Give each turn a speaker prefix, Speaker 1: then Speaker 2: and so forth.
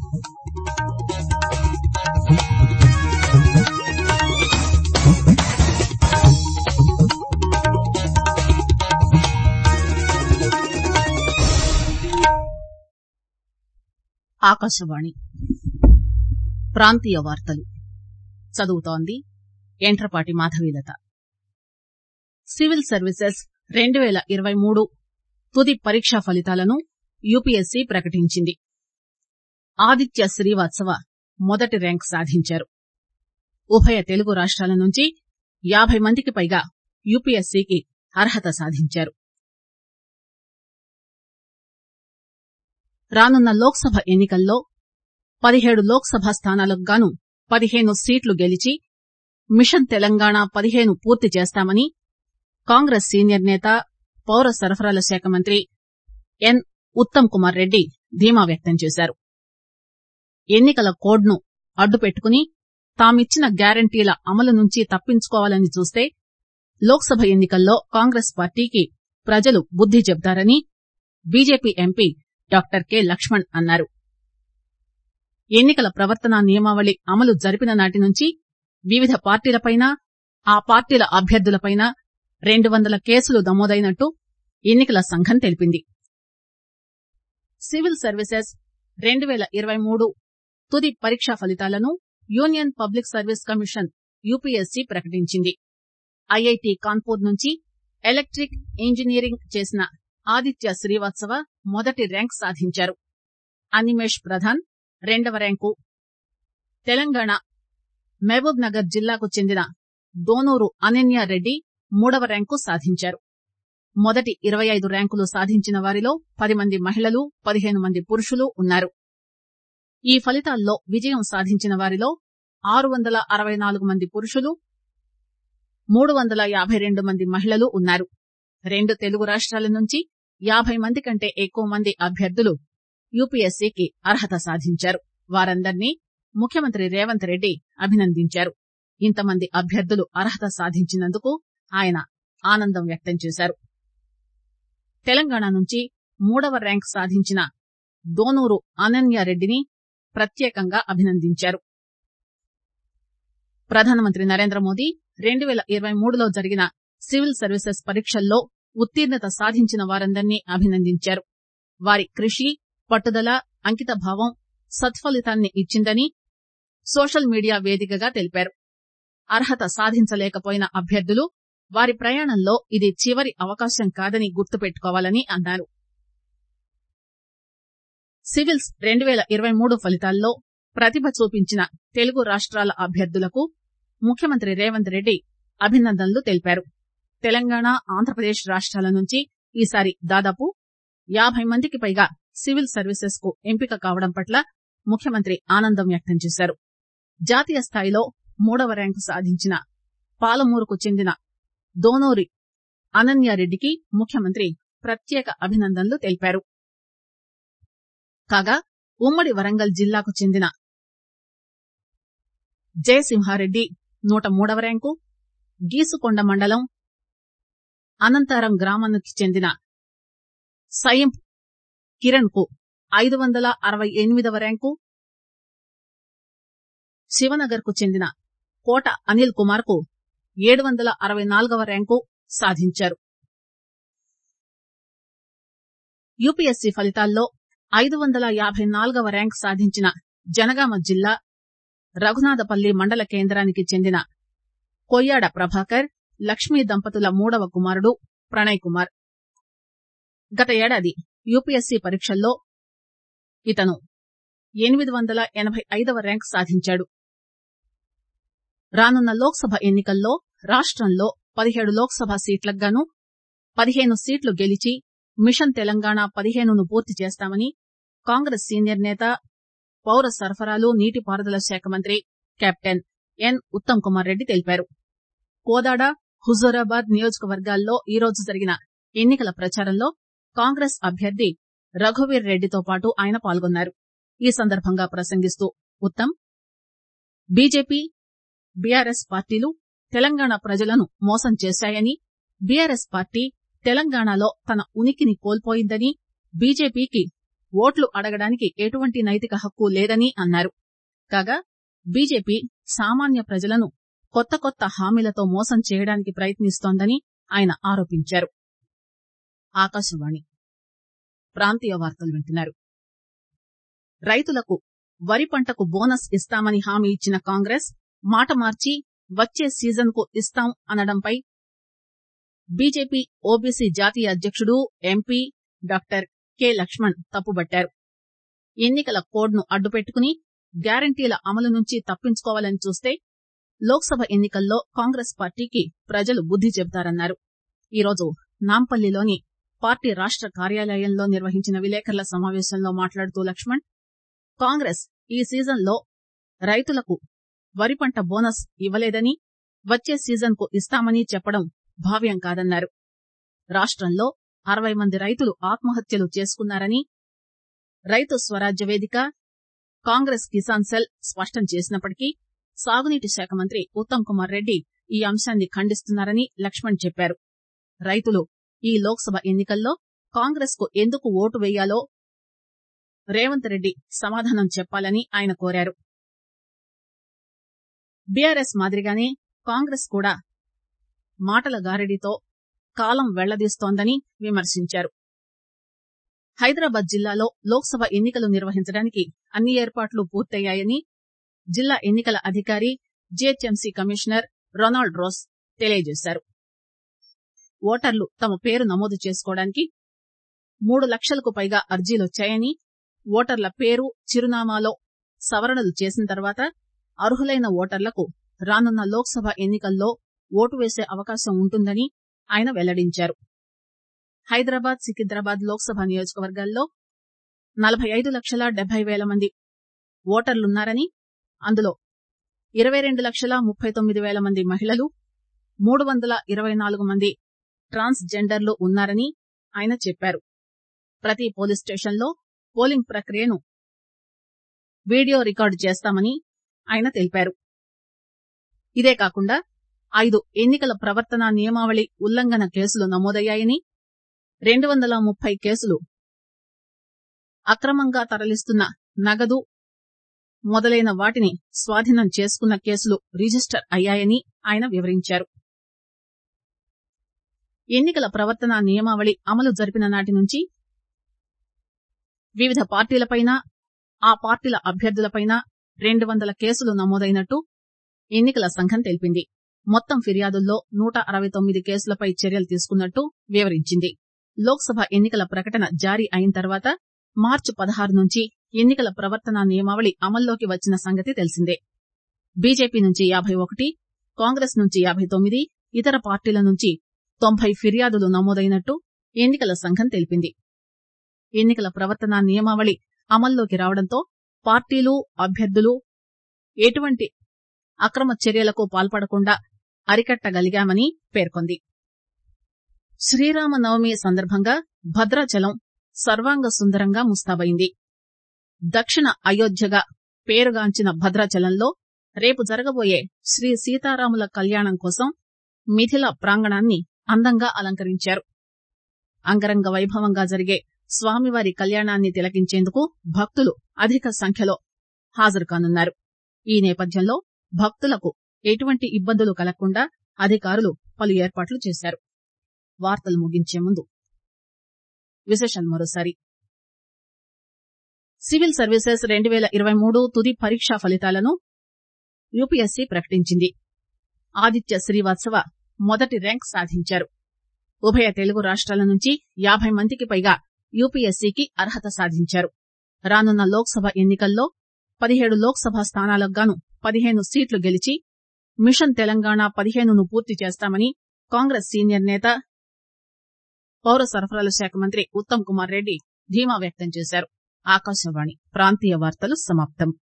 Speaker 1: ఆకాశవాణి ప్రాంతీయ వార్తలు చదువుతోంది ఎంట్రపాటి మాధవీలత సివిల్ సర్వీసెస్ రెండు పేల ఇరవై మూడు తుది పరీక్షా ఫలితాలను యూపీఎస్సీ ప్రకటించింది ఆదిత్య శ్రీవాత్సవ మొదటి ర్యాంకు సాధించారు ఉభయ తెలుగు రాష్టాల నుంచి యాబై మందికి పైగా యూపీఎస్సీకి అర్హత సాధించారు రానున్న లోక్ సభ ఎన్నికల్లో పదిహేడు లోక్ సభ స్థానాలకు గాను పదిహేను సీట్లు గెలిచి మిషన్ తెలంగాణ పదిహేను పూర్తి చేస్తామని కాంగ్రెస్ సీనియర్ నేత పౌర సరఫరాల శాఖ మంత్రి ఎన్ ఉత్తమ్ కుమార్ రెడ్డి ధీమా వ్యక్తం చేశారు ఎన్నికల కోడ్ ను అడ్డుపెట్టుకుని తామిచ్చిన గ్యారంటీల అమలు నుంచి తప్పించుకోవాలని చూస్తే లోక్ సభ ఎన్నికల్లో కాంగ్రెస్ పార్టీకి ప్రజలు బుద్ది చెబుతారని BJP MP doctor K Laxman అన్నారు ఎన్నికల ప్రవర్తనా నియమావళి అమలు జరిపిన నాటి నుంచి వివిధ పార్టీలపైనా ఆ పార్టీల అభ్యర్థులపైనా రెండు వందల కేసులు నమోదైనట్టు ఎన్నికల సంఘం తెలిపింది సివిల్ సర్వీసెస్ రెండు పేల ఇరవై మూడు తుది పరీక్షా ఫలితాలను union public service commission UPSC ప్రకటించింది ఐఐటి కాన్పూర్ నుంచి ఎలక్టిక్ ఇంజనీరింగ్ చేసిన ఆదిత్య శ్రీవాత్సవ మొదటి ర్యాంకు సాధించారు అనిమేష్ ప్రధాన్ రెండవ ర్యాంకు తెలంగాణ మహబూబ్ నగర్ జిల్లాకు చెందిన దోనూరు అనన్యారెడ్డి మూడవ ర్యాంకు సాధించారు మొదటి ఇరవై ఐదు ర్యాంకులు సాధించిన వారిలో పది మంది మహిళలు పదిహేను మంది పురుషులు ఉన్నారు ఈ ఫలితాల్లో విజయం సాధించిన వారిలో ఆరు వందల అరవై నాలుగు మంది పురుషులు మూడు వందల యాబై రెండు మంది మహిళలు ఉన్నారు రెండు తెలుగు రాష్టాల నుంచి యాబై మంది కంటే ఎక్కువ మంది అభ్యర్థులు యూపీఎస్సీకి అర్హత సాధించారు వారందర్నీ ముఖ్యమంత్రి రేవంత్ రెడ్డి అభినందించారు ఇంతమంది అభ్యర్థులు అర్హత సాధించినందుకు ఆయన ఆనందం వ్యక్తం చేశారు తెలంగాణ నుంచి మూడవ ర్యాంకు సాధించిన దోనూరు అనన్యారెడ్డిని ప్రత్యేకంగా అభినందించారు ప్రధానమంత్రి నరేంద్ర మోదీ రెండు పేల ఇరవై మూడులో జరిగిన సివిల్ సర్వీసెస్ పరీక్షల్లో ఉత్తీర్ణత సాధించిన వారందర్నీ అభినందించారు వారి కృషి పట్టుదల అంకితభావం సత్ఫలితాన్ని ఇచ్చిందని సోషల్ మీడియా వేదికగా తెలిపారు అర్హత సాధించలేకపోయిన అభ్యర్థులు వారి ప్రయాణంలో ఇది చివరి అవకాశం కాదని గుర్తుపెట్టుకోవాలని అన్నారు సివిల్స్ రెండు పేల ఇరవై మూడు ఫలితాల్లో ప్రతిభ చూపించిన తెలుగు రాష్టాల అభ్యర్థులకు ముఖ్యమంత్రి రేవంత్ రెడ్డి అభినందనలు తెలిపారు తెలంగాణ ఆంధ్రప్రదేశ్ రాష్టాల నుంచి ఈసారి దాదాపు యాబై మందికి పైగా సివిల్ సర్వీసెస్ కు ఎంపిక కావడం పట్ల ముఖ్యమంత్రి ఆనందం వ్యక్తం చేశారు జాతీయ స్థాయిలో మూడవ ర్యాంకు సాధించిన పాలమూరుకు చెందిన దోనూరి అనన్యారెడ్డికి ముఖ్యమంత్రి ప్రత్యేక అభినందనలు తెలిపారు కాగా ఉమ్మడి వరంగల్ జిల్లాకు చెందిన జయసింహారెడ్డి నూట మూడవ ర్యాంకు గీసుకొండ మండలం అనంతారం గ్రామానికి చెందిన సయం కిరణ్ కు ఐదు వందల అరవై ఎనిమిదవ ర్యాంకు శివనగర్ కు చెందిన కోట అనిల్ కుమార్ కు ఏడు వందల అరవై నాలుగవ ర్యాంకు సాధించారు యూపీఎస్సీ ఫలితాల్లో ఐదు వందల యాబై నాలుగవ ర్యాంకు సాధించిన జనగామ జిల్లా రఘునాథపల్లి మండల కేంద్రానికి చెందిన కొయ్యాడ ప్రభాకర్ లక్ష్మీ దంపతుల మూడవ కుమారుడు ప్రణయ్ కుమార్ గత ఏడాది యూపీఎస్సీ పరీక్షల్లో ఇతను ఎనిమిది వందల ఎనబై ఐదవ ర్యాంకు సాధించాడు రానున్న లోక్ సభ ఎన్నికల్లో రాష్టంలో పదిహేడు లోక్ సభ సీట్లకు గాను పదిహేను సీట్లు గెలిచి మిషన్ తెలంగాణ పదిహేనును పూర్తి చేస్తామని కాంగ్రెస్ సీనియర్ నేత పౌర సరఫరాలు నీటిపారుదల శాఖ మంత్రి కెప్టెన్ ఎన్ ఉత్తమ్ కుమార్ రెడ్డి తెలిపారు కోదాడ హుజూరాబాద్ నియోజకవర్గాల్లో ఈరోజు జరిగిన ఎన్నికల ప్రచారంలో కాంగ్రెస్ అభ్యర్థి రఘువీర్ రెడ్డితో పాటు ఆయన పాల్గొన్నారు ఈ సందర్భంగా ప్రసంగిస్తూ ఉత్తమ్ బీజేపీ బీఆర్ఎస్ పార్టీలు తెలంగాణ ప్రజలను మోసం చేశాయని బీఆర్ఎస్ పార్టీ తెలంగాణలో తన ఉనికిని కోల్పోయిందని బీజేపీకి ఓట్లు అడగడానికి ఎటువంటి నైతిక హక్కు లేదని అన్నారు కాగా బీజేపీ సామాన్య ప్రజలను కొత్త కొత్త హామీలతో మోసం చేయడానికి ప్రయత్నిస్తోందని ఆయన ఆరోపించారు ఆకాశవాణి ప్రాంతీయ వార్తలు వింటున్నారు రైతులకు వరి పంటకు బోనస్ ఇస్తామని హామీ ఇచ్చిన కాంగ్రెస్ మాట మార్చి వచ్చే సీజన్ కు ఇస్తాం అనడంపై బీజేపీ ఓబీసీ జాతీయ అధ్యకుడు ఎంపీ డాక్టర్ కె లక్ష్మణ్ తప్పుబట్టారు ఎన్నికల కోడ్ ను అడ్డుపెట్టుకుని గ్యారంటీల అమలు నుంచి తప్పించుకోవాలని చూస్తే లోక్సభ ఎన్నికల్లో కాంగ్రెస్ పార్టీకి ప్రజలు బుద్ది చెబుతారన్నారు ఈరోజు నాంపల్లిలోని పార్టీ రాష్ట కార్యాలయంలో నిర్వహించిన విలేకరుల సమావేశంలో మాట్లాడుతూ లక్ష్మణ్ కాంగ్రెస్ ఈ సీజన్లో రైతులకు వరి పంట బోనస్ ఇవ్వలేదని వచ్చే సీజన్ కు ఇస్తామని చెప్పడం భావ్యం కాదన్నారు రాష్టంలో అరవై మంది రైతులు ఆత్మహత్యలు చేసుకున్నారని రైతు స్వరాజ్య వేదిక కాంగ్రెస్ కిసాన్ సెల్ స్పష్టం చేసినప్పటికీ సాగునీటి శాఖ మంత్రి ఉత్తమ్ కుమార్ రెడ్డి ఈ అంశాన్ని ఖండిస్తున్నారని లక్ష్మణ్ చెప్పారు రైతులు ఈ లోక్సభ ఎన్నికల్లో కాంగ్రెస్ కు ఎందుకు ఓటు వేయాలో రేవంత్ రెడ్డి సమాధానం చెప్పాలని ఆయన కోరారు బీఆర్ఎస్ మాదిరిగానే కాంగ్రెస్ కూడా మాటల గారడీతో కాలం వెళ్లదీస్తోందని విమర్శించారు హైదరాబాద్ జిల్లాలో లోక్సభ ఎన్నికలు నిర్వహించడానికి అన్ని ఏర్పాట్లు పూర్తయ్యాయని జిల్లా ఎన్నికల అధికారి జీహెచ్ఎంసీ కమిషనర్ రొనాల్డ్ రోస్ తెలియజేశారు ఓటర్లు తమ పేరు నమోదు చేసుకోవడానికి మూడు లక్షలకు పైగా అర్జీలొచ్చాయని ఓటర్ల పేరు చిరునామాలో సవరణలు చేసిన తర్వాత అర్హులైన ఓటర్లకు రానున్న లోక్సభ ఎన్నికల్లో ఓటు వేసే అవకాశం ఉంటుందని ఆయన వెల్లడించారు హైదరాబాద్ సికింద్రాబాద్ లోక్సభ నియోజకవర్గాల్లో నలభై ఐదు లక్షల డెబ్బై వేల మంది ఓటర్లున్నారని అందులో ఇరవై రెండు లక్షల ముప్పై తొమ్మిది వేల మంది మహిళలు మూడు వందల ఇరవై నాలుగు మంది ట్రాన్స్ జెండర్లు ఉన్నారని ఆయన చెప్పారు ప్రతి పోలీస్ స్టేషన్లో పోలింగ్ ప్రక్రియను వీడియో రికార్డు చేస్తామని ఆయన తెలిపారు ఇదే కాకుండా ఐదు ఎన్నికల ప్రవర్తన నియమావళి ఉల్లంఘన కేసులు నమోదయ్యాయని రెండు వందల ముప్పై కేసులు అక్రమంగా తరలిస్తున్న నగదు మొదలైన వాటిని స్వాధీనం చేసుకున్న కేసులు రిజిస్టర్ అయ్యాయని ఆయన వివరించారు ఎన్నికల ప్రవర్తన నియమావళి అమలు జరిపిన నాటి నుంచి వివిధ పార్టీలపైన ఆ పార్టీల అభ్యర్థులపైన రెండు వందల కేసులు నమోదైనట్టు ఎన్నికల సంఘం తెలిపింది మొత్తం ఫిర్యాదుల్లో నూట అరవై తొమ్మిది కేసులపై చర్యలు తీసుకున్నట్టు వివరించింది లోక్సభ ఎన్నికల ప్రకటన జారీ అయిన తర్వాత మార్చి పదహారు నుంచి ఎన్నికల ప్రవర్తన నియమావళి అమల్లోకి వచ్చిన సంగతి తెలిసిందే బీజేపీ నుంచి యాభై ఒకటి కాంగ్రెస్ నుంచి యాభై తొమ్మిది ఇతర పార్టీల నుంచి తొంభై ఫిర్యాదులు నమోదైనట్టు ఎన్నికల సంఘం తెలిపింది ఎన్నికల ప్రవర్తన నియమావళి అమల్లోకి రావడంతో పార్టీలు అభ్యర్థులు ఎటువంటి అక్రమ చర్యలకు పాల్పడకుండా అరికట్టగలిగామని పేర్కొంది శ్రీరామనవమి సందర్భంగా భద్రాచలం సర్వాంగ సుందరంగా ముస్తాబైంది దక్షిణ అయోధ్యగా పేరుగాంచిన భద్రాచలంలో రేపు జరగబోయే శ్రీ సీతారాముల కళ్యాణం కోసం మిథిల ప్రాంగణాన్ని అందంగా అలంకరించారు అంగరంగ వైభవంగా జరిగే స్వామివారి కళ్యాణాన్ని తిలకించేందుకు భక్తులు అధిక సంఖ్యలో హాజరు కానున్నారు ఈ నేపథ్యంలో భక్తులకు ఎటువంటి ఇబ్బందులు కలగకుండా అధికారులు పలు ఏర్పాట్లు చేశారు వార్తలు ముగించే ముందు విశేషాలు మరోసారి సివిల్ సర్వీసెస్ రెండు పేల ఇరవై మూడు తుది పరీక్షా ఫలితాలను యూపీఎస్సీ ప్రకటించింది ఆదిత్య శ్రీవాత్సవ మొదటి ర్యాంక్ సాధించారు ఉభయ తెలుగు రాష్ట్రాల నుంచి యాభై మందికి పైగా యూపీఎస్సీకి అర్హత సాధించారు రానున్న లోక్సభ ఎన్నికల్లో పదిహేడు లోక్సభ స్థానాలకు గాను పదిహేను సీట్లు గెలిచి మిషన్ తెలంగాణ పదిహేనును పూర్తి చేస్తామని కాంగ్రెస్ సీనియర్ నేత పౌర సరఫరాల శాఖ మంత్రి ఉత్తమ్ కుమార్ రెడ్డి ధీమా వ్యక్తం చేశారు ఆకాశవాణి ప్రాంతీయ వార్తలు సమాప్తం